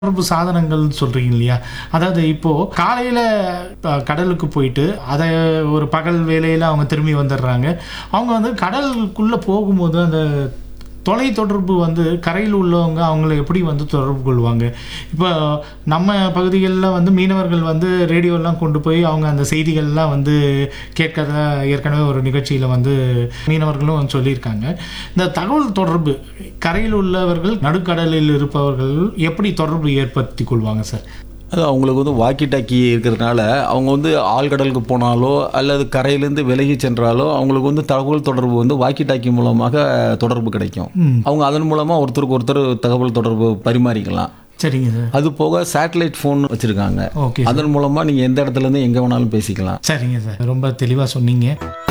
தொடர்பு சாதனங்கள் சொல்றீங்க இல்லையா அதாவது இப்போ காலையில அஹ், கடலுக்கு போயிட்டு அதை ஒரு பகல் வேலையில அவங்க திரும்பி வந்துடுறாங்க அவங்க வந்து கடலுக்குள்ள போகும்போது அந்த தொலை தொடர்பு வந்து கரையில் உள்ளவங்க அவங்கள எப்படி வந்து தொடர்பு கொள்வாங்க இப்போ நம்ம பகுதிகளில் வந்து மீனவர்கள் வந்து ரேடியோலாம் கொண்டு போய் அவங்க அந்த செய்திகள்லாம் வந்து கேட்கறதா ஏற்கனவே ஒரு நிகழ்ச்சியில் வந்து மீனவர்களும் சொல்லியிருக்காங்க இந்த தகவல் தொடர்பு கரையில் உள்ளவர்கள் நடுக்கடலில் இருப்பவர்கள் எப்படி தொடர்பு ஏற்படுத்தி கொள்வாங்க சார் அது அவங்களுக்கு வந்து வாக்கி டாக்கி இருக்கிறதுனால அவங்க வந்து ஆழ்கடலுக்கு போனாலோ அல்லது கரையிலேருந்து விலகி சென்றாலோ அவங்களுக்கு வந்து தகவல் தொடர்பு வந்து வாக்கி டாக்கி மூலமாக தொடர்பு கிடைக்கும் ம் அவங்க அதன் மூலமாக ஒருத்தருக்கு ஒருத்தர் தகவல் தொடர்பு பரிமாறிக்கலாம் சரிங்க சார் அது போக சேட்டலைட் ஃபோன் வச்சுருக்காங்க ஓகே அதன் மூலமாக நீங்கள் எந்த இடத்துல இருந்து எங்கே வேணாலும் பேசிக்கலாம் சரிங்க சார் ரொம்ப தெளிவாக சொன்னீங்க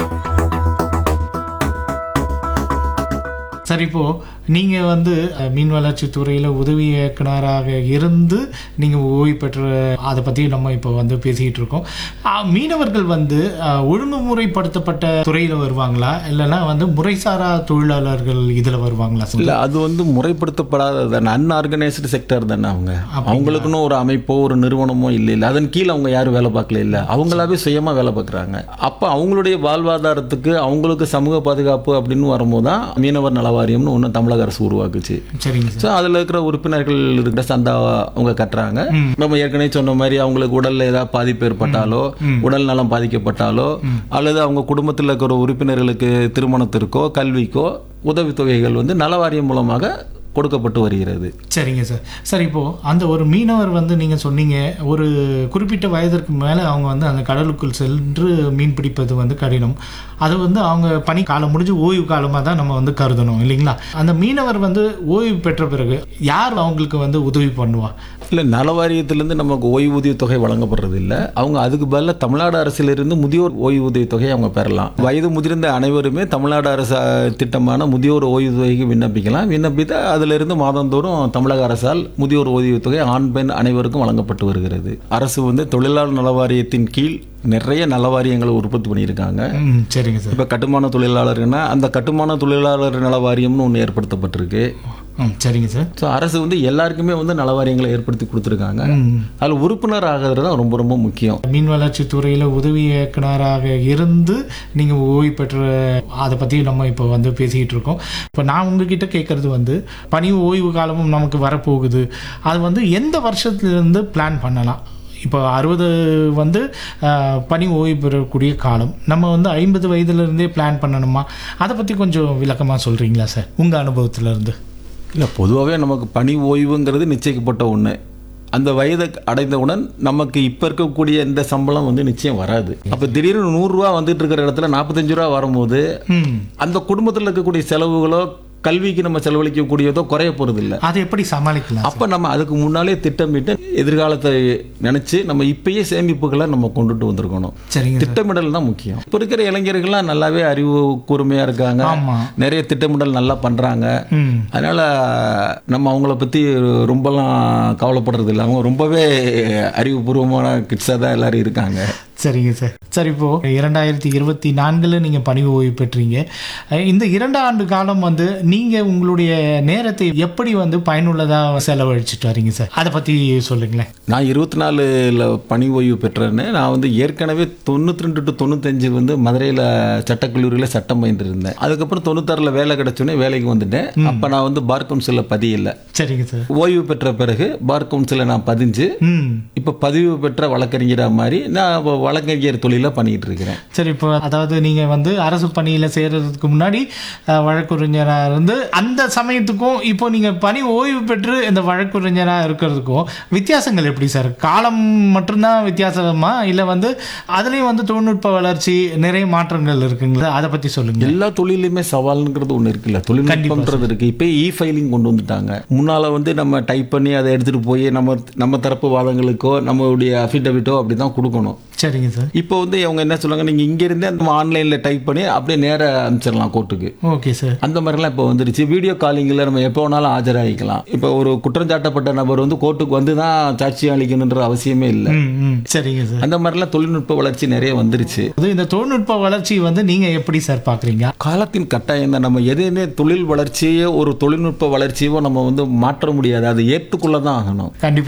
சரி இப்போ நீங்கள் வந்து அஹ், மீன் வளர்ச்சி துறையில் உதவி இயக்குனராக இருந்து நீங்கள் ஓய்வு பெற்ற அதை பற்றி நம்ம இப்போ வந்து பேசிக்கிட்டு இருக்கோம் அஹ், மீனவர்கள் வந்து அஹ், ஒழுங்குமுறைப்படுத்தப்பட்ட துறையில் வருவாங்களா இல்லைன்னா வந்து முறைசாரா தொழிலாளர்கள் இதில் வருவாங்களா சார் இல்லை அது வந்து முறைப்படுத்தப்படாத தானே அன்ஆர்கனைஸ்டு செக்டர் தானே அவங்க அவங்களுக்குன்னு ஒரு அமைப்போ ஒரு நிறுவனமோ இல்லை இல்லை அதன் கீழே அவங்க யாரும் வேலை பார்க்கல இல்லை அவங்களாவே சுயமாக வேலை பார்க்குறாங்க அப்போ அவங்களுடைய வாழ்வாதாரத்துக்கு அவங்களுக்கு சமூக பாதுகாப்பு அப்படின்னு வரும்போது தான் மீனவர் நல வாரியம்னு ஒன்று தமிழக அரசு உருவாக்குச்சு சரிங்க சார் ஸோ அதில் இருக்கிற உறுப்பினர்கள் இருக்கிற சந்தா அவங்க கட்டுறாங்க ம். நம்ம ஏற்கனவே சொன்ன மாதிரி அவங்களுக்கு உடல்ல ஏதாவது பாதிப்பு ஏற்பட்டாலோ உடல் நலம் பாதிக்கப்பட்டாலோ அல்லது அவங்க குடும்பத்தில் இருக்கிற உறுப்பினர்களுக்கு திருமணத்திற்கோ கல்விக்கோ உதவித்தொகைகள் வந்து நல வாரியம் மூலமாக கொடுக்கப்பட்டு வருகிறது சரிங்க சார் சார் இப்போ அந்த ஒரு மீனவர் வந்து நீங்க சொன்னீங்க ஒரு குறிப்பிட்ட வயதிற்கு மேலே அவங்க வந்து அந்த கடலுக்குள் சென்று மீன் பிடிப்பது வந்து கடினம் அது வந்து அவங்க பனி காலம் முடிஞ்சு ஓய்வு காலமாக தான் நம்ம வந்து கருதணும் இல்லைங்களா அந்த மீனவர் வந்து ஓய்வு பெற்ற பிறகு யார் அவங்களுக்கு வந்து உதவி பண்ணுவா இல்லை நல வாரியத்திலேருந்து நமக்கு ஓய்வூதிய தொகை வழங்கப்படுறது இல்லை அவங்க அதுக்கு பதிலாக தமிழ்நாடு அரசிலிருந்து முதியோர் ஓய்வூதிய தொகையை அவங்க பெறலாம் வயது முதிர்ந்த அனைவருமே தமிழ்நாடு அரசு அஹ், திட்டமான முதியோர் ஓய்வூதியக்கு விண்ணப்பிக்கலாம் விண்ணப்பித்து அதிலிருந்து மாதந்தோறும் தமிழக அரசால் முதியோர் ஓய்வூதிய தொகை ஆண் பெண் அனைவருக்கும் வழங்கப்பட்டு வருகிறது அரசு வந்து தொழிலாளர் நல வாரியத்தின் கீழ் நிறைய நல வாரியங்களை உற்பத்தி பண்ணியிருக்காங்க ம் சரிங்க சார் இப்போ கட்டுமான தொழிலாளர்னா அந்த கட்டுமான தொழிலாளர் நல வாரியம்னு ஒன்று ஏற்படுத்தப்பட்டிருக்கு ம் சரிங்க சார் ஸோ அரசு வந்து எல்லாருக்குமே வந்து நல வாரியங்களை ஏற்படுத்தி கொடுத்துருக்காங்க ம் அதில் உறுப்பினர் ஆகிறது தான் ரொம்ப ரொம்ப முக்கியம் மீன் வளர்ச்சி துறையில் உதவி இயக்குனராக இருந்து நீங்கள் ஓய்வு பெற்ற அதை பற்றி நம்ம இப்போ வந்து பேசிக்கிட்டு இருக்கோம் இப்போ நான் உங்ககிட்ட கேட்குறது வந்து பணி ஓய்வு காலமும் நமக்கு வரப்போகுது அது வந்து எந்த வருஷத்துலேருந்து பிளான் பண்ணலாம் இப்போ அறுபது வந்து ஆஹ், பணி ஓய்வு பெறக்கூடிய காலம் நம்ம வந்து ஐம்பது வயதுலேருந்தே பிளான் பண்ணணுமா அதை பற்றி கொஞ்சம் விளக்கமாக சொல்கிறீங்களா சார் உங்கள் அனுபவத்திலேருந்து இல்லை பொதுவாகவே நமக்கு பணி ஓய்வுங்கிறது நிச்சயிக்கப்பட்ட ஒன்று அந்த வயதை அடைந்தவுடன் நமக்கு இப்போ இருக்கக்கூடிய இந்த சம்பளம் வந்து நிச்சயம் வராது அப்போ திடீர்னு நூறுரூவா வந்துட்டு இருக்கிற இடத்துல நாற்பத்தஞ்சு ரூபா வரும்போது ம் அந்த குடும்பத்தில் இருக்கக்கூடிய செலவுகளோ கல்விக்கு நம்ம செலவழிக்கக்கூடியதோ குறைய போகிறது இல்லை அதை எப்படி சமாளிக்கலாம் அப்போ நம்ம அதுக்கு முன்னாலே திட்டமிட்டு எதிர்காலத்தை நினச்சி நம்ம இப்பயே சேமிப்புகளை நம்ம கொண்டுட்டு வந்திருக்கணும் சரிங்க சார் திட்டமிடல் தான் முக்கியம் இப்போ இருக்கிற இளைஞர்கள்லாம் நல்லாவே அறிவு கூர்மையாக இருக்காங்க ஆமாம் நிறைய திட்டமிடல் நல்லா பண்ணுறாங்க ம் அதனால் நம்ம அவங்கள பற்றி ரொம்பலாம் கவலைப்படுறது இல்லை அவங்க ரொம்பவே அறிவுபூர்வமான கிட்ஸாக தான் எல்லாரும் இருக்காங்க சரிங்க சார் சார் இப்போ இரண்டாயிரத்தி இருபத்தி நான்கில் நீங்கள் பணி ஓய்வு பெற்றீங்க அஹ் இந்த இரண்டு ஆண்டு காலம் வந்து நீங்கள் உங்களுடைய நேரத்தை எப்படி வந்து பயனுள்ளதாக செலவழிச்சிட்டு வரீங்க சார் அதை பற்றி சொல்லுங்களேன் நான் இருபத்தி நாலில் பணி ஓய்வு பெற்றேன்னு நான் வந்து ஏற்கனவே தொண்ணூற்றி ரெண்டு டு தொண்ணூத்தஞ்சு வந்து மதுரையில் சட்டக்கல்லூரியில் சட்டம் பயின்று இருந்தேன் அதுக்கப்புறம் தொண்ணூத்தாறில் வேலை கிடைச்சோன்னே வேலைக்கு வந்துட்டேன் அப்போ நான் வந்து பார் கவுன்சிலில் பதியல சரிங்க சார் ஓய்வு பெற்ற பிறகு பார் கவுன்சிலில் நான் பதிஞ்சு ம் இப்போ பதிவு பெற்ற வழக்கறிஞராக மாதிரி நான் இப்போ வழக்கறிஞர் தொழிலை பண்ணிக்கிட்டு இருக்கிறேன் சரி இப்போ அதாவது நீங்கள் வந்து அரசு பணியில் சேர்றதுக்கு முன்னாடி அஹ், வழக்குரைஞராக இருந்து அந்த சமயத்துக்கும் இப்போ நீங்கள் பணி ஓய்வு பெற்று இந்த வழக்குரைஞராக இருக்கிறதுக்கும் வித்தியாசங்கள் எப்படி சார் காலம் மட்டும்தான் வித்தியாசமா இல்லை வந்து அதுலேயும் வந்து தொழில்நுட்ப வளர்ச்சி நிறைய மாற்றங்கள் இருக்குங்களா அதை பற்றி சொல்லுங்க எல்லா தொழிலையுமே சவால்ங்கிறது ஒன்று இருக்குல்ல தொழில்நுட்பம்ன்றது இருக்கு இப்போ இ ஃபைலிங் கொண்டு வந்துட்டாங்க முன்னால வந்து நம்ம டைப் பண்ணி அதை எடுத்துட்டு போய் நம்ம நம்ம தரப்பு வாதங்களுக்கோ நம்மளுடைய அஃபிடவிட்டோ அப்படி தான் கொடுக்கணும் சரிங்க சார் இப்போ வந்து அவங்க என்ன சொல்லுவாங்க நீங்க இங்க இருந்தே நம்ம ஆன்லைன்ல டைப் பண்ணி அப்படியே நேரா அனுப்பிச்சிடலாம் கோர்ட்டுக்கு ஓகே சார் அந்த மாதிரிலாம் இப்போ வந்துருச்சு வீடியோ காலிங்கில் நம்ம எப்போ வேணாலும் ஆஜராகிக்கலாம் இப்போ ஒரு குற்றஞ்சாட்டப்பட்ட நபர் வந்து கோர்ட்டுக்கு வந்து தான் சாட்சி அளிக்கணுன்ற அவசியமே இல்லை ம் ம் சரிங்க சார் அந்த மாதிரிலாம் தொழில்நுட்ப வளர்ச்சி நிறைய வந்துருச்சு அது இந்த தொழில்நுட்ப வளர்ச்சி வந்து நீங்கள் எப்படி சார் பார்க்குறீங்க காலத்தின் கட்டாயம் தான் நம்ம எதையுமே தொழில் வளர்ச்சியோ ஒரு தொழில்நுட்ப வளர்ச்சியோ நம்ம வந்து மாற்ற முடியாது அதை ஏற்றுக்கொள்ள தான் ஆகணும் கண்டிப்பாக